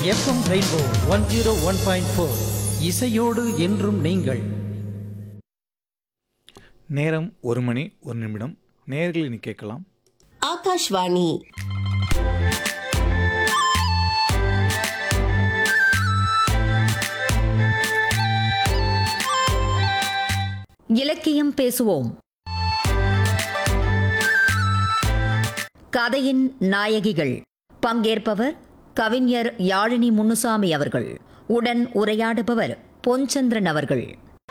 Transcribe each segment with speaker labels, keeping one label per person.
Speaker 1: FM rainbow one zero one point four இசையோடு என்றும் நீங்கள்
Speaker 2: நேரம் ஒரு மணி ஒரு நிமிடம் நேர்களை நீ கேட்கலாம்
Speaker 3: ஆகாஷ்வாணி
Speaker 4: இலக்கியம் பேசுவோம் கதையின் நாயகிகள் பங்கேற்பவர் கவிஞர் யாழினி முன்னுசாமி அவர்கள் உடன் உரையாடுபவர் பொன்சந்திரன் அவர்கள்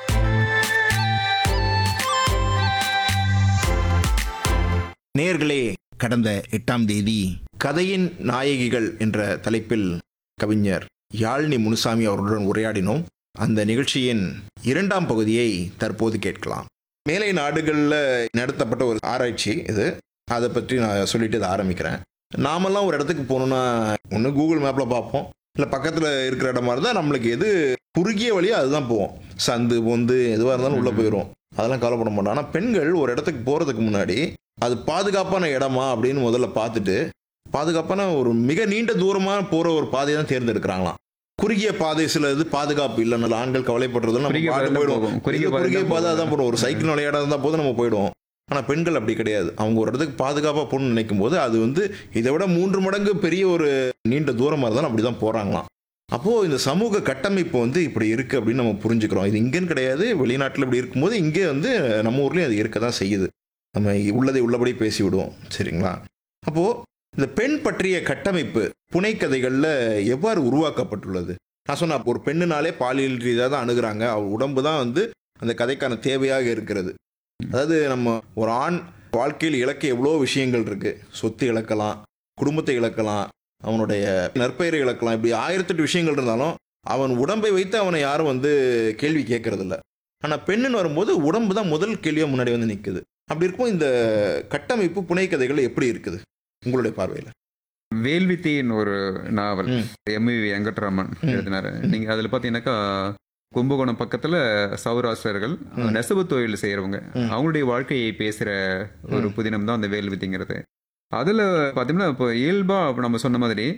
Speaker 5: நேர்களே கடந்த எட்டாம் தேதி கதையின் நாயகிகள் என்ற தலைப்பில் கவிஞர் யாழினி முனுசாமி அவர்களுடன் உரையாடினோம் அந்த நிகழ்ச்சியின் இரண்டாம் பகுதியை தற்போது கேட்கலாம் மேலை நாடுகளில் நடத்தப்பட்ட ஒரு ஆராய்ச்சி இது அதை பற்றி நான் சொல்லிட்டு இதை ஆரம்பிக்கிறேன் நாமெல்லாம் ஒரு இடத்துக்கு போகணுன்னா ஒன்று கூகுள் மேப்பில் பார்ப்போம் இல்லை பக்கத்தில் இருக்கிற இடமா இருந்தால் நம்மளுக்கு எது குறுகிய வழியோ அதுதான் போவோம் சந்து பொந்து எதுவாக இருந்தாலும் உள்ளே போயிடும் அதெல்லாம் கவலைப்பட மாட்டோம் ஆனால் பெண்கள் ஒரு இடத்துக்கு போகிறதுக்கு முன்னாடி அது பாதுகாப்பான இடமா அப்படின்னு முதல்ல பார்த்துட்டு பாதுகாப்பான ஒரு மிக நீண்ட தூரமாக போகிற ஒரு பாதையை தான் தேர்ந்தெடுக்கிறாங்களாம் குறுகிய பாதை சில இது பாதுகாப்பு இல்லைனால ஆண்கள் கவலைப்படுறது நம்ம
Speaker 6: குறுகிய
Speaker 5: பாட்டு
Speaker 6: பாதையில
Speaker 5: போயிடுவோம்
Speaker 6: போகும். குறுகிய
Speaker 5: குறுகிய
Speaker 6: பாதையில
Speaker 5: குறுகிய பாதை
Speaker 6: போகும்.
Speaker 5: தான் போடுவோம் ஒரு சைக்கிள் விளையாட இருந்தால் போது நம்ம போயிடுவோம் ஆனால் பெண்கள் அப்படி கிடையாது அவங்க ஒரு இடத்துக்கு பாதுகாப்பாக போகணும்னு நினைக்கும் போது அது வந்து இதை விட மூன்று மடங்கு பெரிய ஒரு நீண்ட தூரமாக இருந்தாலும் அப்படி தான் போகிறாங்களாம் அப்போது இந்த சமூக கட்டமைப்பு வந்து இப்படி இருக்குது அப்படின்னு நம்ம புரிஞ்சுக்கிறோம் இது இங்கேன்னு கிடையாது வெளிநாட்டில் இப்படி இருக்கும்போது இங்கே வந்து நம்ம ஊர்லேயும் அது இருக்க தான் செய்யுது நம்ம உள்ளதை உள்ளபடி பேசி விடுவோம் சரிங்களா அப்போது இந்த பெண் பற்றிய கட்டமைப்பு புனைக்கதைகளில் எவ்வாறு உருவாக்கப்பட்டுள்ளது நான் சொன்ன அப்போ ஒரு பெண்ணுனாலே பாலியல் ரீதியாக தான் அணுகுறாங்க அவள் உடம்பு தான் வந்து அந்த கதைக்கான தேவையாக இருக்கிறது அதாவது நம்ம ஒரு ஆண் வாழ்க்கையில் இழக்க எவ்வளோ விஷயங்கள் இருக்கு சொத்து இழக்கலாம் குடும்பத்தை இழக்கலாம் அவனுடைய நற்பெயரை இழக்கலாம் இப்படி ஆயிரத்தெட்டு விஷயங்கள் இருந்தாலும் அவன் உடம்பை வைத்து அவனை யாரும் வந்து கேள்வி கேட்கறதில்ல ஆனால் பெண்ணுன்னு வரும்போது உடம்பு தான் முதல் கேள்வியாக முன்னாடி வந்து நிற்குது அப்படி இருக்கும் இந்த கட்டமைப்பு புனைக்கதைகள் எப்படி இருக்குது உங்களுடைய பார்வையில்
Speaker 6: வேல்வித்தியின் ஒரு நாவல்
Speaker 5: ம்.
Speaker 6: எம்வி வெங்கட்ராமன்
Speaker 5: ம்.
Speaker 6: எழுதினாரு நீங்க அதுல பாத்தீங்கன்னாக்கா கும்பகோணம் பக்கத்துல சௌராஷ்டிரர்கள்
Speaker 5: ம்.
Speaker 6: நெசவு தொழில் செய்யறவங்க
Speaker 5: ம்.
Speaker 6: அவங்களுடைய வாழ்க்கையை பேசுற ஒரு புதினம் தான் அந்த வேல்வித்திங்கிறது அதுல பாத்தீங்கன்னா இப்போ இயல்பா இப்ப நம்ம சொன்ன மாதிரி